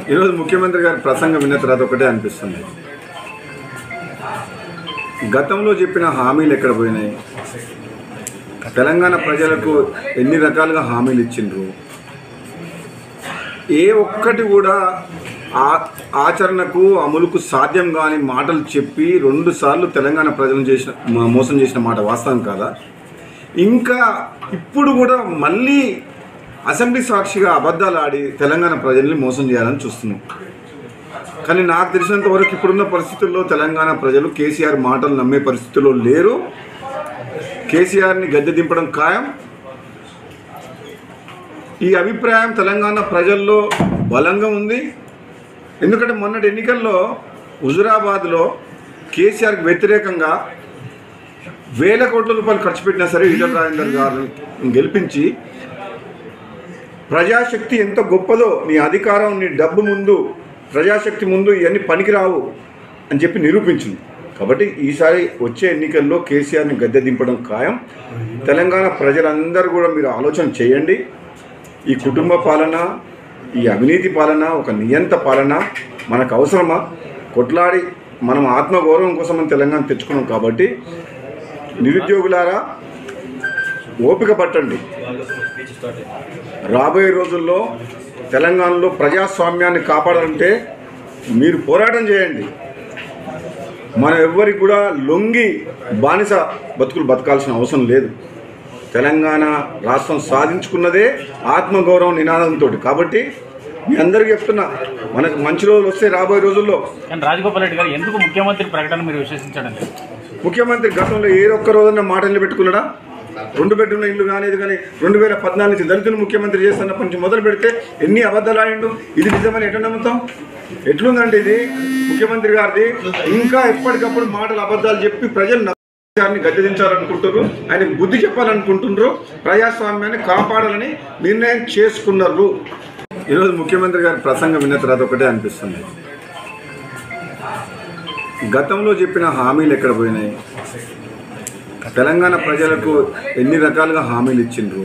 ఈరోజు ముఖ్యమంత్రి గారి ప్రసంగం విన్న తర్వాత ఒకటే అనిపిస్తుంది గతంలో చెప్పిన హామీలు ఎక్కడ పోయినాయి తెలంగాణ ప్రజలకు ఎన్ని రకాలుగా హామీలు ఇచ్చిండ్రు ఏ ఒక్కటి కూడా ఆ ఆచరణకు అమలుకు సాధ్యం కాని మాటలు చెప్పి రెండు సార్లు తెలంగాణ ప్రజలను చేసిన మ- మోసం చేసిన మాట వాస్తవం కాదా ఇంకా ఇప్పుడు కూడా మళ్ళీ అసెంబ్లీ సాక్షిగా అబద్ధాలు ఆడి తెలంగాణ ప్రజల్ని మోసం చేయాలని చూస్తున్నాం కానీ నాకు తెలిసినంత వరకు ఇప్పుడున్న పరిస్థితుల్లో తెలంగాణ ప్రజలు కేసీఆర్ మాటలు నమ్మే పరిస్థితుల్లో లేరు కేసీఆర్ని గద్దె దింపడం ఖాయం ఈ అభిప్రాయం తెలంగాణ ప్రజల్లో బలంగా ఉంది ఎందుకంటే మొన్నటి ఎన్నికల్లో హుజురాబాద్లో కేసీఆర్కి వ్యతిరేకంగా వేల కోట్ల రూపాయలు ఖర్చు పెట్టినా సరే ఈటల రాజేందర్ గారిని గెలిపించి ప్రజాశక్తి ఎంత గొప్పదో నీ అధికారం నీ డబ్బు ముందు ప్రజాశక్తి ముందు ఇవన్నీ పనికిరావు అని చెప్పి నిరూపించింది కాబట్టి ఈసారి వచ్చే ఎన్నికల్లో కేసీఆర్ని గద్దె దింపడం ఖాయం తెలంగాణ ప్రజలందరూ కూడా మీరు ఆలోచన చేయండి ఈ కుటుంబ పాలన ఈ అవినీతి పాలన ఒక నియంత పాలన మనకు అవసరమా కొట్లాడి మనం ఆత్మగౌరవం కోసం మనం తెలంగాణ తెచ్చుకున్నాం కాబట్టి నిరుద్యోగులారా ఓపిక పట్టండి రాబోయే రోజుల్లో తెలంగాణలో ప్రజాస్వామ్యాన్ని కాపాడాలంటే మీరు పోరాటం చేయండి మనం ఎవ్వరికి కూడా లొంగి బానిస బతుకులు బతకాల్సిన అవసరం లేదు తెలంగాణ రాష్ట్రం సాధించుకున్నదే ఆత్మగౌరవం నినాదంతో కాబట్టి మీ అందరికీ చెప్తున్నా మనకు మంచి రోజులు వస్తే రాబోయే రోజుల్లో కానీ రాజగోపాల్ రెడ్డి గారు ఎందుకు ముఖ్యమంత్రి ప్రకటన మీరు విశ్వసించడం లేదు ముఖ్యమంత్రి గతంలో ఏ ఒక్క రోజున మాటలు పెట్టుకున్నాడా రెండు బెడ్రూమ్ల ఇల్లు కానీ ఇది కానీ రెండు వేల పద్నాలుగు నుంచి దళితులు ముఖ్యమంత్రి చేస్తున్నప్పటి నుంచి మొదలు పెడితే ఎన్ని అబద్ధాలు ఆడిండు ఇది నిజమని ఎట్లా నమ్ముతాం ఎట్లుందంటే ఇది ముఖ్యమంత్రి గారిది ఇంకా ఎప్పటికప్పుడు మాటలు అబద్ధాలు చెప్పి ప్రజలు గారిని గద్దెదించాలనుకుంటున్నారు ఆయనకు బుద్ధి చెప్పాలనుకుంటున్నారు ప్రజాస్వామ్యాన్ని కాపాడాలని నిర్ణయం చేసుకున్నారు ఈరోజు ముఖ్యమంత్రి గారి ప్రసంగం విన్న తర్వాత ఒకటే అనిపిస్తుంది గతంలో చెప్పిన హామీలు ఎక్కడ పోయినాయి తెలంగాణ ప్రజలకు ఎన్ని రకాలుగా హామీలు ఇచ్చిండ్రు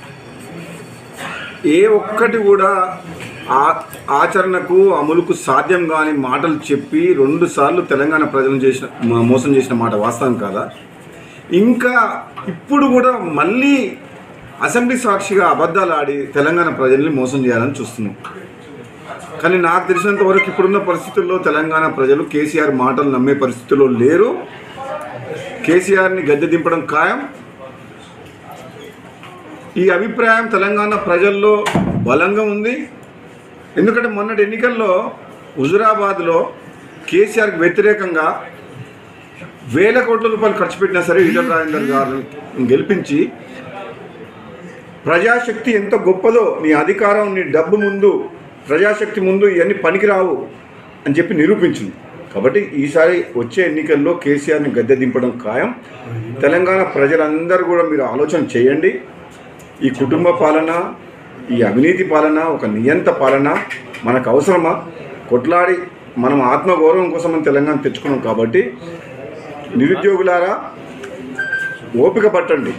ఏ ఒక్కటి కూడా ఆ ఆచరణకు అమలుకు సాధ్యం కాని మాటలు చెప్పి రెండు సార్లు తెలంగాణ ప్రజలను చేసిన మ- మోసం చేసిన మాట వాస్తవం కాదా ఇంకా ఇప్పుడు కూడా మళ్ళీ అసెంబ్లీ సాక్షిగా అబద్ధాలు ఆడి తెలంగాణ ప్రజల్ని మోసం చేయాలని చూస్తున్నాం కానీ నాకు తెలిసినంత వరకు ఇప్పుడున్న పరిస్థితుల్లో తెలంగాణ ప్రజలు కేసీఆర్ మాటలు నమ్మే పరిస్థితుల్లో లేరు కేసీఆర్ని గద్దె దింపడం ఖాయం ఈ అభిప్రాయం తెలంగాణ ప్రజల్లో బలంగా ఉంది ఎందుకంటే మొన్నటి ఎన్నికల్లో హుజురాబాద్లో కేసీఆర్కి వ్యతిరేకంగా వేల కోట్ల రూపాయలు ఖర్చు పెట్టినా సరే ఈటల రాజేందర్ గారిని గెలిపించి ప్రజాశక్తి ఎంత గొప్పదో నీ అధికారం నీ డబ్బు ముందు ప్రజాశక్తి ముందు ఇవన్నీ పనికిరావు అని చెప్పి నిరూపించింది కాబట్టి ఈసారి వచ్చే ఎన్నికల్లో కేసీఆర్ని గద్దె దింపడం ఖాయం తెలంగాణ ప్రజలందరూ కూడా మీరు ఆలోచన చేయండి ఈ కుటుంబ పాలన ఈ అవినీతి పాలన ఒక నియంత పాలన మనకు అవసరమా కొట్లాడి మనం ఆత్మగౌరవం కోసం మనం తెలంగాణ తెచ్చుకున్నాం కాబట్టి నిరుద్యోగులారా ఓపిక పట్టండి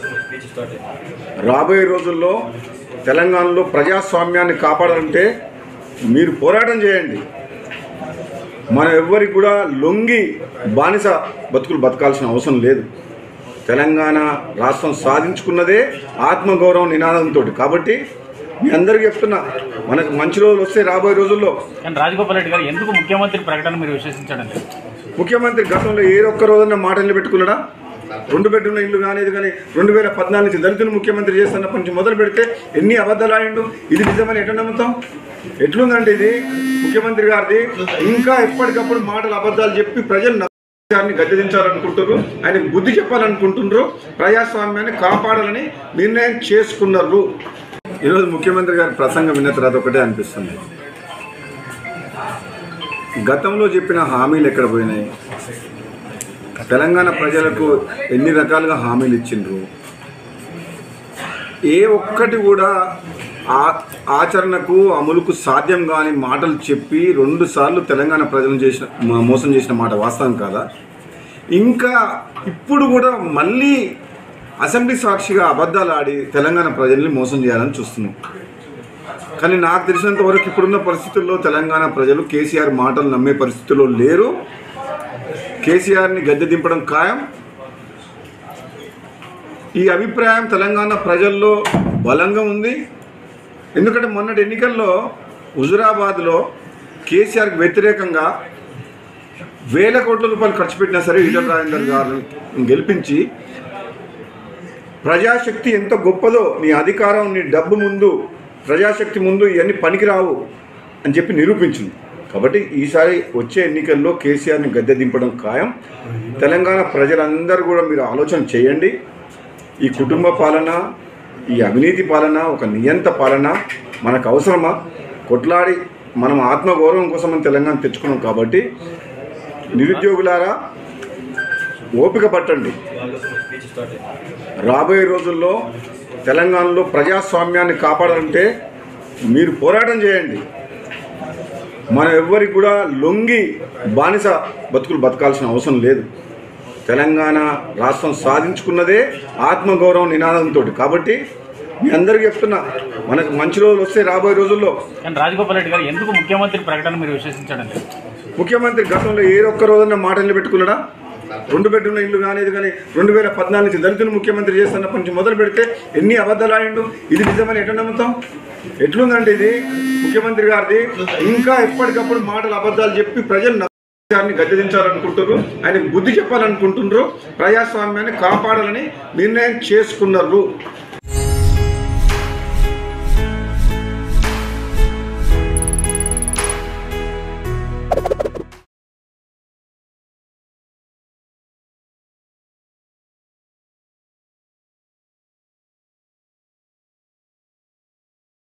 రాబోయే రోజుల్లో తెలంగాణలో ప్రజాస్వామ్యాన్ని కాపాడాలంటే మీరు పోరాటం చేయండి మనం ఎవ్వరికి కూడా లొంగి బానిస బతుకులు బతకాల్సిన అవసరం లేదు తెలంగాణ రాష్ట్రం సాధించుకున్నదే ఆత్మగౌరవం నినాదంతో కాబట్టి మీ అందరికీ చెప్తున్నా మనకు మంచి రోజులు వస్తే రాబోయే రోజుల్లో కానీ రాజగోపాల్ రెడ్డి గారు ఎందుకు ముఖ్యమంత్రి ప్రకటన మీరు విశ్వసించడం లేదు ముఖ్యమంత్రి గతంలో ఏ ఒక్క రోజున మాటలు పెట్టుకున్నాడా రెండు బెడ్రూమ్ల ఇల్లు కానీ ఇది కానీ రెండు వేల పద్నాలుగు నుంచి దళితులు ముఖ్యమంత్రి చేస్తున్నప్పటి నుంచి మొదలు పెడితే ఎన్ని అబద్ధాలు ఆడిండు ఇది నిజమని ఎట్లా నమ్ముతాం ఎట్లుందంటే ఇది ముఖ్యమంత్రి గారిది ఇంకా ఎప్పటికప్పుడు మాటలు అబద్ధాలు చెప్పి ప్రజలు గారిని గద్దెదించాలనుకుంటున్నారు ఆయనకు బుద్ధి చెప్పాలనుకుంటున్నారు ప్రజాస్వామ్యాన్ని కాపాడాలని నిర్ణయం చేసుకున్నారు ఈరోజు ముఖ్యమంత్రి గారి ప్రసంగం విన్న తర్వాత ఒకటే అనిపిస్తుంది గతంలో చెప్పిన హామీలు ఎక్కడ పోయినాయి తెలంగాణ ప్రజలకు ఎన్ని రకాలుగా హామీలు ఇచ్చిండ్రు ఏ ఒక్కటి కూడా ఆ ఆచరణకు అమలుకు సాధ్యం కాని మాటలు చెప్పి రెండు సార్లు తెలంగాణ ప్రజలను చేసిన మ- మోసం చేసిన మాట వాస్తవం కాదా ఇంకా ఇప్పుడు కూడా మళ్ళీ అసెంబ్లీ సాక్షిగా అబద్ధాలు ఆడి తెలంగాణ ప్రజల్ని మోసం చేయాలని చూస్తున్నాం కానీ నాకు తెలిసినంత వరకు ఇప్పుడున్న పరిస్థితుల్లో తెలంగాణ ప్రజలు కేసీఆర్ మాటలు నమ్మే పరిస్థితుల్లో లేరు కేసీఆర్ని గద్దె దింపడం ఖాయం ఈ అభిప్రాయం తెలంగాణ ప్రజల్లో బలంగా ఉంది ఎందుకంటే మొన్నటి ఎన్నికల్లో హుజురాబాద్లో కేసీఆర్కి వ్యతిరేకంగా వేల కోట్ల రూపాయలు ఖర్చు పెట్టినా సరే ఈటల రాజేందర్ గారిని గెలిపించి ప్రజాశక్తి ఎంత గొప్పదో నీ అధికారం నీ డబ్బు ముందు ప్రజాశక్తి ముందు ఇవన్నీ పనికిరావు అని చెప్పి నిరూపించింది కాబట్టి ఈసారి వచ్చే ఎన్నికల్లో కేసీఆర్ని గద్దె దింపడం ఖాయం తెలంగాణ ప్రజలందరూ కూడా మీరు ఆలోచన చేయండి ఈ కుటుంబ పాలన ఈ అవినీతి పాలన ఒక నియంత పాలన మనకు అవసరమా కొట్లాడి మనం ఆత్మగౌరవం కోసం మనం తెలంగాణ తెచ్చుకున్నాం కాబట్టి నిరుద్యోగులారా ఓపిక పట్టండి రాబోయే రోజుల్లో తెలంగాణలో ప్రజాస్వామ్యాన్ని కాపాడాలంటే మీరు పోరాటం చేయండి మనం ఎవ్వరికి కూడా లొంగి బానిస బతుకులు బతకాల్సిన అవసరం లేదు తెలంగాణ రాష్ట్రం సాధించుకున్నదే ఆత్మగౌరవం నినాదంతో కాబట్టి మీ అందరికీ చెప్తున్నా మనకు మంచి రోజులు వస్తే రాబోయే రోజుల్లో కానీ రాజగోపాల్ రెడ్డి గారు ఎందుకు ముఖ్యమంత్రి ప్రకటన మీరు విశ్వసించడం లేదు ముఖ్యమంత్రి గతంలో ఏ ఒక్క రోజున మాటలు పెట్టుకున్నాడా రెండు బెడ్రూమ్ల ఇల్లు కానీ ఇది కానీ రెండు వేల పద్నాలుగు నుంచి దళితులు ముఖ్యమంత్రి చేస్తున్నప్పటి నుంచి మొదలు పెడితే ఎన్ని అబద్ధాలు ఆడిండు ఇది నిజమని ఎట్లా నమ్ముతాం ఎట్లుందంటే ఇది ముఖ్యమంత్రి గారిది ఇంకా ఎప్పటికప్పుడు మాటలు అబద్ధాలు చెప్పి ప్రజలు గారిని గద్దెదించాలనుకుంటున్నారు ఆయనకు బుద్ధి చెప్పాలనుకుంటున్నారు ప్రజాస్వామ్యాన్ని కాపాడాలని నిర్ణయం చేసుకున్నారు